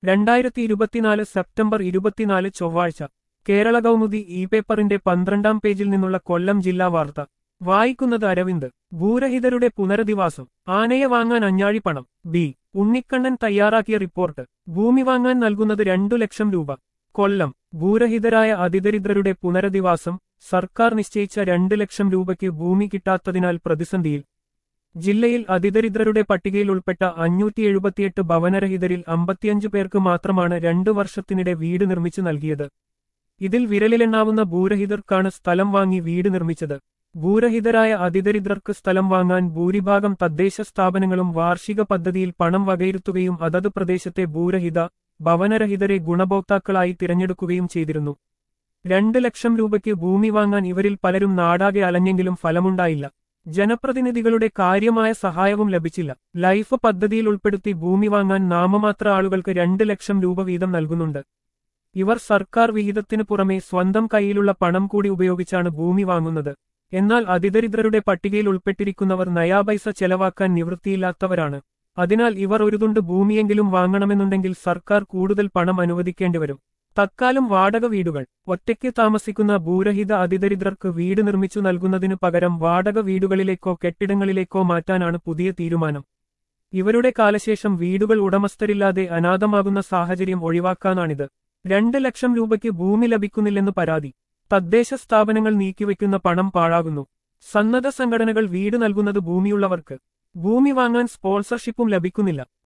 രണ്ടായിരത്തി ഇരുപത്തിനാല് സെപ്റ്റംബർ ഇരുപത്തിനാല് ചൊവ്വാഴ്ച കേരള കൗമുദി ഇ പേപ്പറിന്റെ പന്ത്രണ്ടാം പേജിൽ നിന്നുള്ള കൊല്ലം ജില്ലാ വാർത്ത വായിക്കുന്നത് അരവിന്ദ് ഭൂരഹിതരുടെ പുനരധിവാസം ആനയെ വാങ്ങാൻ അഞ്ഞാഴി പണം ബി ഉണ്ണിക്കണ്ണൻ തയ്യാറാക്കിയ റിപ്പോർട്ട് ഭൂമി വാങ്ങാൻ നൽകുന്നത് രണ്ടു ലക്ഷം രൂപ കൊല്ലം ഭൂരഹിതരായ അതിദരിദ്രരുടെ പുനരധിവാസം സർക്കാർ നിശ്ചയിച്ച രണ്ട് ലക്ഷം രൂപയ്ക്ക് ഭൂമി കിട്ടാത്തതിനാൽ പ്രതിസന്ധിയിൽ ജില്ലയിൽ അതിദരിദ്രരുടെ പട്ടികയിൽ ഉൾപ്പെട്ട അഞ്ഞൂറ്റി എഴുപത്തിയെട്ട് ഭവനരഹിതരിൽ അമ്പത്തിയഞ്ച് പേർക്ക് മാത്രമാണ് രണ്ടു വർഷത്തിനിടെ വീട് നിർമ്മിച്ചു നൽകിയത് ഇതിൽ വിരലിലെണ്ണാവുന്ന ഭൂരഹിതർക്കാണ് സ്ഥലം വാങ്ങി വീട് നിർമ്മിച്ചത് ഭൂരഹിതരായ അതിദരിദ്രർക്ക് സ്ഥലം വാങ്ങാൻ ഭൂരിഭാഗം തദ്ദേശ സ്ഥാപനങ്ങളും വാർഷിക പദ്ധതിയിൽ പണം വകയിരുത്തുകയും അതത് പ്രദേശത്തെ ഭൂരഹിത ഭവനരഹിതരെ ഗുണഭോക്താക്കളായി തിരഞ്ഞെടുക്കുകയും ചെയ്തിരുന്നു രണ്ട് ലക്ഷം രൂപയ്ക്ക് ഭൂമി വാങ്ങാൻ ഇവരിൽ പലരും നാടാകെ അലഞ്ഞെങ്കിലും ഫലമുണ്ടായില്ല ജനപ്രതിനിധികളുടെ കാര്യമായ സഹായവും ലഭിച്ചില്ല ലൈഫ് പദ്ധതിയിൽ ഉൾപ്പെടുത്തി ഭൂമി വാങ്ങാൻ നാമമാത്ര ആളുകൾക്ക് രണ്ട് ലക്ഷം രൂപ വീതം നൽകുന്നുണ്ട് ഇവർ സർക്കാർ വിഹിതത്തിനു പുറമെ സ്വന്തം കൈയിലുള്ള പണം കൂടി ഉപയോഗിച്ചാണ് ഭൂമി വാങ്ങുന്നത് എന്നാൽ അതിദരിദ്രരുടെ പട്ടികയിൽ ഉൾപ്പെട്ടിരിക്കുന്നവർ നയാപൈസ ചെലവാക്കാൻ നിവൃത്തിയില്ലാത്തവരാണ് അതിനാൽ ഇവർ ഒരു തുണ്ട് ഭൂമിയെങ്കിലും വാങ്ങണമെന്നുണ്ടെങ്കിൽ സർക്കാർ കൂടുതൽ പണം അനുവദിക്കേണ്ടിവരും തക്കാലം വാടക വീടുകൾ ഒറ്റയ്ക്ക് താമസിക്കുന്ന ഭൂരഹിത അതിദരിദ്രർക്ക് വീട് നിർമ്മിച്ചു നൽകുന്നതിനു പകരം വാടക വീടുകളിലേക്കോ കെട്ടിടങ്ങളിലേക്കോ മാറ്റാനാണ് പുതിയ തീരുമാനം ഇവരുടെ കാലശേഷം വീടുകൾ ഉടമസ്ഥരില്ലാതെ അനാഥമാകുന്ന സാഹചര്യം ഒഴിവാക്കാനാണിത് രണ്ട് ലക്ഷം രൂപയ്ക്ക് ഭൂമി ലഭിക്കുന്നില്ലെന്ന് പരാതി തദ്ദേശ സ്ഥാപനങ്ങൾ നീക്കിവെക്കുന്ന പണം പാഴാകുന്നു സന്നദ്ധ സംഘടനകൾ വീട് നൽകുന്നത് ഭൂമിയുള്ളവർക്ക് ഭൂമി വാങ്ങാൻ സ്പോൺസർഷിപ്പും ലഭിക്കുന്നില്ല